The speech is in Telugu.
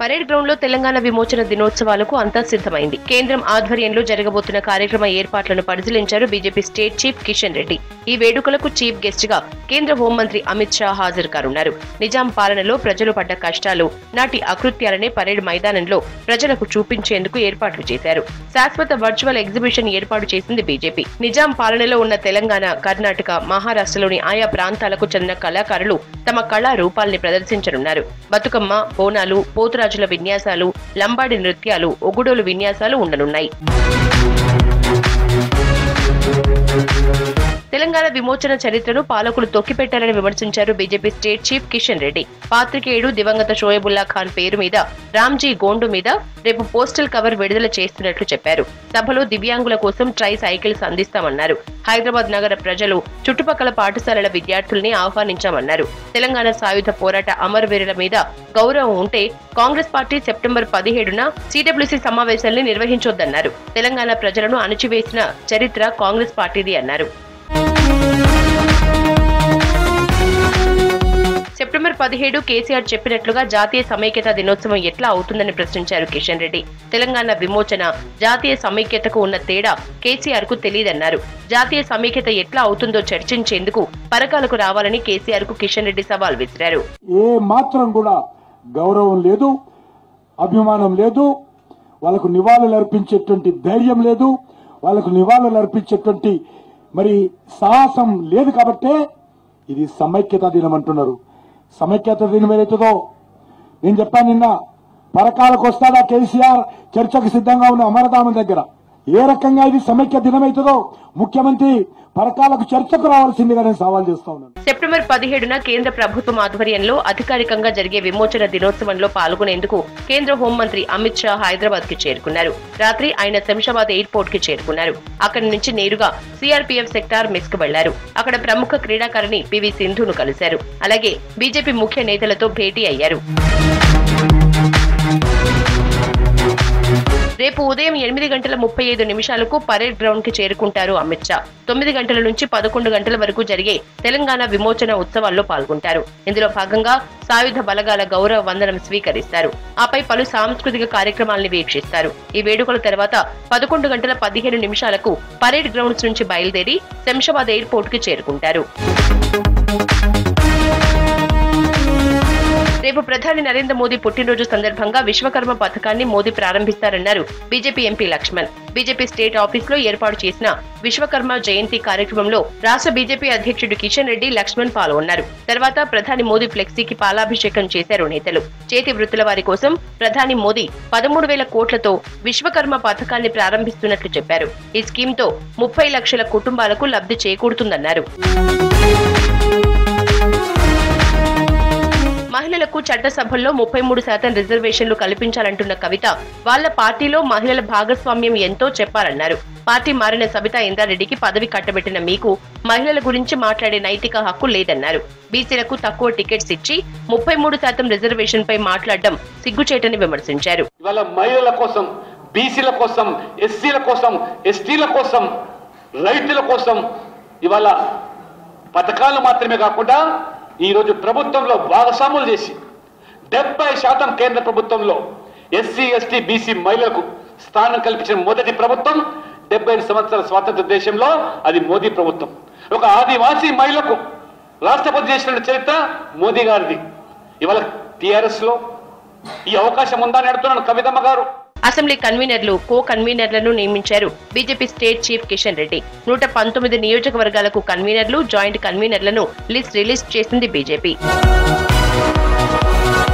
పరేడ్ గ్రౌండ్ లో తెలంగాణ విమోచన దినోత్సవాలకు అంతా సిద్ధమైంది కేంద్రం ఆధ్వర్యంలో జరగబోతున్న కార్యక్రమ ఏర్పాట్లను పరిశీలించారు BJP state chief Kishan Reddy ఈ వేడుకలకు చీఫ్ గెస్ట్ గా కేంద్ర హోంమంత్రి అమిత్ షా హాజరు కానున్నారు నిజాం పాలనలో ప్రజలు పడ్డ కష్టాలు నాటి అకృత్యాలనే పరేడ్ మైదానంలో ప్రజలకు చూపించేందుకు ఏర్పాట్లు చేశారు శాశ్వత వర్చువల్ ఎగ్జిబిషన్ ఏర్పాటు చేసింది బీజేపీ నిజాం పాలనలో ఉన్న తెలంగాణ కర్ణాటక మహారాష్ట్రలోని ఆయా ప్రాంతాలకు చెందిన కళాకారులు తమ కళా రూపాల్ని ప్రదర్శించనున్నారు బతుకమ్మ బోనాలు పోతురాజుల విన్యాసాలు లంబాడి నృత్యాలు ఒగుడోలు విన్యాసాలు ఉండనున్నాయి తెలంగాణ విమోచన చరిత్రను పాలకులు తొక్కిపెట్టారని విమర్శించారు BJP state chief Kishan Reddy పాత్రికేయుడు దివంగత షోయబుల్లా ఖాన్ పేరు మీద రామ్జీ గోండు మీద రేపు పోస్టల్ కవర్ విడుదల చేస్తున్నట్లు చెప్పారు సభలో దివ్యాంగుల కోసం ట్రై సైకిల్స్ అందిస్తామన్నారు హైదరాబాద్ నగర ప్రజలు చుట్టుపక్కల పాఠశాలల విద్యార్థుల్ని ఆహ్వానించామన్నారు తెలంగాణ సాయుధ పోరాట అమరవీరుల మీద గౌరవం ఉంటే కాంగ్రెస్ పార్టీ సెప్టెంబర్ పదిహేడున సిడబ్ల్యూసీ సమావేశాల్ని నిర్వహించొద్దన్నారు తెలంగాణ ప్రజలను అణచివేసిన చరిత్ర కాంగ్రెస్ పార్టీది అన్నారు సెప్టెంబర్ పదిహేడు కేసీఆర్ చెప్పినట్లుగా జాతీయ సమైక్యత దినోత్సవం ఎట్లా అవుతుందని ప్రశ్నించారు కిషన్ రెడ్డి తెలంగాణ విమోచన జాతీయ సమైక్యతకు ఉన్న తేడా కేసీఆర్ కు తెలియదన్నారు జాతీయ సమైక్యత ఎట్లా అవుతుందో చర్చించేందుకు పరకాలకు రావాలని కేసీఆర్ కు కిషన్ రెడ్డి సవాల్ విసిరారు ఏ మాత్రం కూడా గౌరవం లేదు అభిమానం లేదు వాళ్ళకు నివాళులు అర్పించేటువంటి ధైర్యం లేదు వాళ్ళకు నివాళులు అర్పించేటువంటి మరి సాహసం లేదు కాబట్టే ఇది సమైక్యత దినం అంటున్నారు సమైక్యత దినం ఏదైతుందో నేను చెప్పాను నిన్న పరకాలకు వస్తాడా కేసీఆర్ చర్చకు సిద్ధంగా ఉన్న అమరధామం దగ్గర ఏ రకంగా ఇది సమైక్య దినం అవుతుందో ముఖ్యమంత్రి పరకాలకు చర్చకు రావాల్సిందిగా నేను సవాల్ చేస్తా ఉన్నాను సెప్టెంబర్ పదిహేడున కేంద్ర ప్రభుత్వం ఆధ్వర్యంలో అధికారికంగా జరిగే విమోచన దినోత్సవంలో పాల్గొనేందుకు కేంద్ర హోంమంత్రి అమిత్ షా హైదరాబాద్ కి చేరుకున్నారు రాత్రి ఆయన శంషాబాద్ ఎయిర్పోర్ట్ కి చేరుకున్నారు అక్కడి నుంచి నేరుగా సిఆర్పీఎఫ్ సెక్టార్ మెస్ కు వెళ్లారు అక్కడ ప్రముఖ క్రీడాకారిణి పివి సింధును కలిశారు అలాగే బీజేపీ ముఖ్య నేతలతో భేటీ అయ్యారు రేపు ఉదయం ఎనిమిది గంటల ముప్పై ఐదు నిమిషాలకు పరేడ్ గ్రౌండ్ కి చేరుకుంటారు అమిత్ షా తొమ్మిది గంటల నుంచి పదకొండు గంటల వరకు జరిగే తెలంగాణ విమోచన ఉత్సవాల్లో పాల్గొంటారు ఇందులో భాగంగా సాయుధ బలగాల గౌరవ వందనం స్వీకరిస్తారు ఆపై పలు సాంస్కృతిక కార్యక్రమాల్ని వీక్షిస్తారు ఈ వేడుకల తర్వాత పదకొండు గంటల పదిహేను నిమిషాలకు పరేడ్ గ్రౌండ్స్ నుంచి బయలుదేరి శంషాబాద్ ఎయిర్పోర్ట్ కి చేరుకుంటారు రేపు ప్రధాని నరేంద్ర మోదీ పుట్టినరోజు సందర్భంగా విశ్వకర్మ పథకాన్ని మోదీ ప్రారంభిస్తారన్నారు BJP MP Laxman BJP state office లో ఏర్పాటు చేసిన విశ్వకర్మ జయంతి కార్యక్రమంలో రాష్ట్ర బీజేపీ అధ్యక్షుడు కిషన్ రెడ్డి లక్ష్మణ్ పాల్గొన్నారు తర్వాత ప్రధాని మోదీ ఫ్లెక్సీకి పాలాభిషేకం చేశారు నేతలు చేతి వృత్తుల వారి కోసం ప్రధాని మోదీ పదమూడు వేల కోట్లతో విశ్వకర్మ పథకాన్ని ప్రారంభిస్తున్నట్లు చెప్పారు ఈ స్కీమ్ తో ముప్పై లక్షల కుటుంబాలకు లబ్ధి చేకూరుతుందన్నారు మహిళలకు చట్టసభల్లో ముప్పై మూడు శాతం రిజర్వేషన్లు కల్పించాలంటున్న కవిత వాళ్ళ పార్టీలో మహిళల భాగస్వామ్యం ఎంతో చెప్పాలన్నారు పార్టీ మారిన సబితా ఇంద్రారెడ్డికి పదవి కట్టబెట్టిన మీకు మహిళల గురించి మాట్లాడే నైతిక హక్కు లేదన్నారు బీసీలకు తక్కువ టికెట్స్ ఇచ్చి ముప్పై మూడు శాతం రిజర్వేషన్ పై మాట్లాడడం సిగ్గుచేటని విమర్శించారు ఇవాళ మహిళల కోసం బీసీల కోసం ఎస్సీల కోసం ఎస్టీల కోసం రైతుల కోసం ఇవాళ పథకాలు మాత్రమే కాకుండా ఈరోజు ప్రభుత్వంలో భాగస్వాములు చేసి డెబ్బై శాతం కేంద్ర ప్రభుత్వంలో ఎస్సీ ఎస్టీ బీసీ మహిళలకు స్థానం కల్పించిన మొదటి ప్రభుత్వం డెబ్బై ఐదు సంవత్సరాల స్వాతంత్ర దేశంలో అది మోదీ ప్రభుత్వం ఒక ఆదివాసీ మహిళకు రాష్ట్రపతి చేసిన చరిత్ర మోదీ గారిది ఇవాళ టిఆర్ఎస్ లో ఈ అవకాశం ఉందా అని అడుగుతున్నాను కవితమ్మ గారు అసెంబ్లీ కన్వీనర్లు కో కన్వీనర్లను నియమించారు BJP state chief Kishan Reddy నూట పంతొమ్మిది నియోజకవర్గాలకు కన్వీనర్లు జాయింట్ కన్వీనర్లను లిస్ట్ రిలీజ్ చేసింది బీజేపీ